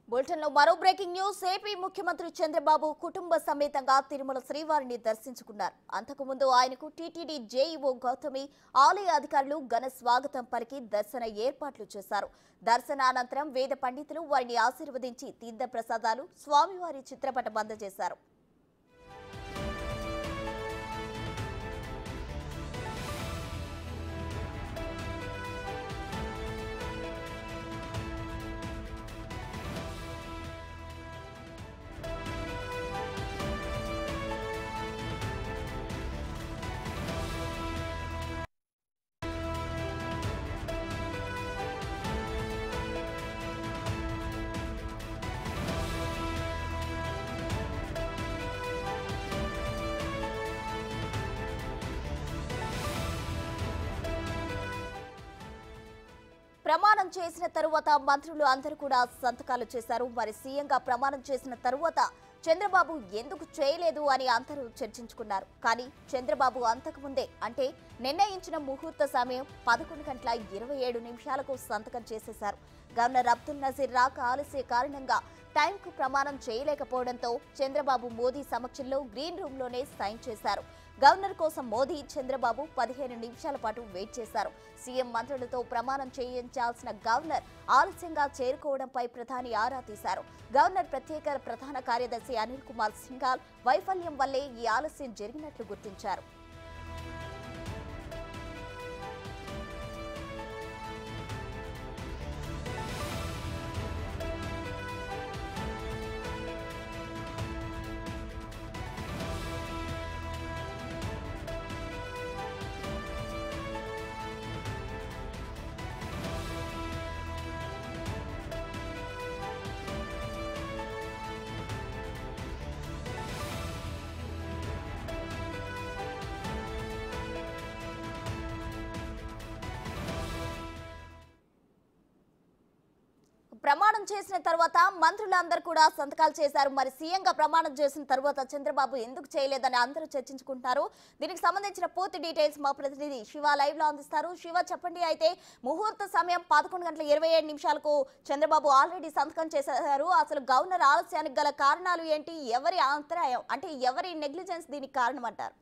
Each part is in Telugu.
బులెటిన్ లో మరో బ్రేకింగ్ న్యూస్ ఏపీ ముఖ్యమంత్రి చంద్రబాబు కుటుంబ సమేతంగా తిరుమల శ్రీవారిని దర్శించుకున్నారు అంతకుముందు ఆయనకు టీటీడీ జేఈఓ గౌతమి ఆలయ అధికారులు ఘన స్వాగతం పలికి దర్శన ఏర్పాట్లు చేశారు దర్శనానంతరం వేద పండితులు వారిని ఆశీర్వదించి తీర్థ ప్రసాదాలు స్వామివారి చిత్రపటం అందజేశారు ప్రమాణం చేసిన తరువాత మంత్రులు అందరూ కూడా సంతకాలు చేశారు మరి సీఎంగా ప్రమాణం చేసిన తరువాత చంద్రబాబు ఎందుకు చేయలేదు అని అందరూ చర్చించుకున్నారు కానీ చంద్రబాబు అంతకుముందే అంటే నిర్ణయించిన ముహూర్త సమయం పదకొండు గంటల ఇరవై ఏడు నిమిషాలకు సంతకం చేసేశారు గవర్నర్ అబ్దుల్ నజీర్ రాక ఆలస్య కారణంగా టైంకు ప్రమాణం చేయలేకపోవడంతో చంద్రబాబు మోదీ సమక్షంలో గ్రీన్ రూమ్ లోనే సైన్ చేశారు గవర్నర్ కోసం మోదీ చంద్రబాబు పదిహేను నిమిషాల పాటు వెయిట్ చేశారు సీఎం మంత్రులతో ప్రమాణం చేయించాల్సిన గవర్నర్ ఆలస్యంగా చేరుకోవడంపై ప్రధాని ఆరా తీశారు గవర్నర్ ప్రత్యేక ప్రధాన కార్యదర్శి అనిల్ కుమార్ సింఘాల్ వైఫల్యం వల్లే ఈ ఆలస్యం జరిగినట్లు గుర్తించారు ప్రమాణం చేసిన తర్వాత మంత్రులందరూ కూడా సంతకాలు చేశారు మరి సీఎంగా ప్రమాణం చేసిన తర్వాత చంద్రబాబు ఎందుకు చేయలేదని అందరూ చర్చించుకుంటున్నారు దీనికి సంబంధించిన పూర్తి డీటెయిల్స్ మా ప్రతినిధి శివ లైవ్ లో అందిస్తారు శివ చెప్పండి అయితే ముహూర్త సమయం పదకొండు గంటల ఇరవై ఏడు నిమిషాలకు చంద్రబాబు ఆల్రెడీ సంతకం చేశారు అసలు గవర్నర్ ఆలస్యానికి గల కారణాలు ఏంటి ఎవరి అంతరాయం అంటే ఎవరి నెగ్లిజెన్స్ దీనికి కారణం అంటారు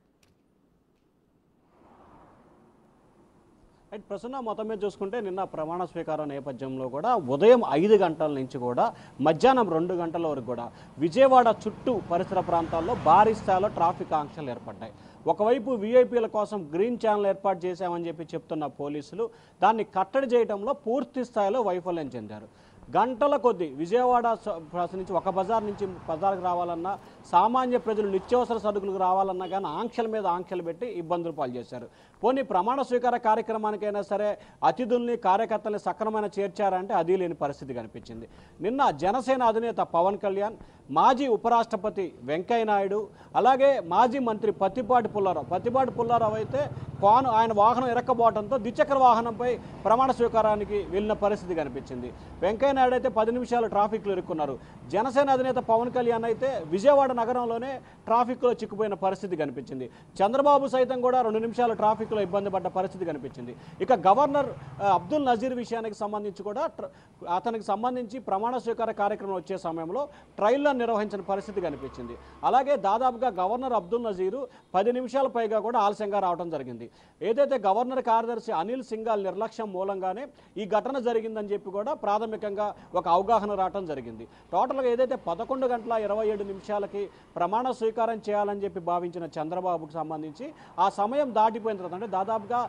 అండ్ ప్రసన్న మొత్తం మీద చూసుకుంటే నిన్న ప్రమాణ స్వీకారం నేపథ్యంలో కూడా ఉదయం ఐదు గంటల నుంచి కూడా మధ్యాహ్నం రెండు గంటల వరకు కూడా విజయవాడ చుట్టూ పరిసర ప్రాంతాల్లో భారీ స్థాయిలో ట్రాఫిక్ ఆంక్షలు ఏర్పడ్డాయి ఒకవైపు వీఐపీల కోసం గ్రీన్ ఛానల్ ఏర్పాటు చేశామని చెప్పి చెప్తున్న పోలీసులు దాన్ని కట్టడి చేయడంలో పూర్తి స్థాయిలో వైఫల్యం చెందారు గంటల కొద్దీ విజయవాడ స- ప్రాంతం నుంచి ఒక బజార్ నుంచి బజార్కి రావాలన్నా సామాన్య ప్రజలు నిత్యావసర సరుకులకు రావాలన్నా కానీ ఆంక్షల మీద ఆంక్షలు పెట్టి ఇబ్బందులు పాలు చేశారు పోనీ ప్రమాణ స్వీకార కార్యక్రమానికైనా సరే అతిథుల్ని కార్యకర్తల్ని సక్రమైన చేర్చారంటే అది లేని పరిస్థితి కనిపించింది నిన్న జనసేన అధినేత పవన్ కళ్యాణ్ మాజీ ఉపరాష్ట్రపతి వెంకయ్య నాయుడు అలాగే మాజీ మంత్రి పత్తిపాటి పుల్లారావు పత్తిపాటి పుల్లారావు అయితే కాను ఆయన వాహనం ఇరక్కబోవడంతో ద్విచక్ర వాహనంపై ప్రమాణ స్వీకారానికి వెళ్ళిన పరిస్థితి కనిపించింది వెంకయ్య నాయుడు అయితే పది నిమిషాలు ట్రాఫిక్లో ఇరుక్కున్నారు జనసేన అధినేత పవన్ కళ్యాణ్ అయితే విజయవాడ నగరంలోనే ట్రాఫిక్లో చిక్కుపోయిన పరిస్థితి కనిపించింది చంద్రబాబు సైతం కూడా రెండు నిమిషాలు ట్రాఫిక్లో ఇబ్బంది పడ్డ పరిస్థితి కనిపించింది ఇక గవర్నర్ ఆ, అబ్దుల్ నజీర్ విషయానికి సంబంధించి కూడా ట్ర- అతనికి సంబంధించి ప్రమాణ స్వీకార కార్యక్రమం వచ్చే సమయంలో ట్రైల్లో నిర్వహించిన పరిస్థితి కనిపించింది అలాగే దాదాపుగా గవర్నర్ అబ్దుల్ నజీరు పది నిమిషాల పైగా కూడా ఆలస్యంగా రావడం జరిగింది ఏదైతే గవర్నర్ కార్యదర్శి అనిల్ సింఘాల్ నిర్లక్ష్యం మూలంగానే ఈ ఘటన జరిగిందని చెప్పి కూడా ప్రాథమికంగా ఒక అవగాహన రావడం జరిగింది టోటల్గా ఏదైతే పదకొండు గంటల ఇరవై ఏడు నిమిషాలకి ప్రమాణ స్వీకారం చేయాలని చెప్పి భావించిన చంద్రబాబుకు సంబంధించి ఆ సమయం దాటిపోయిన తర్వాత అంటే దాదాపుగా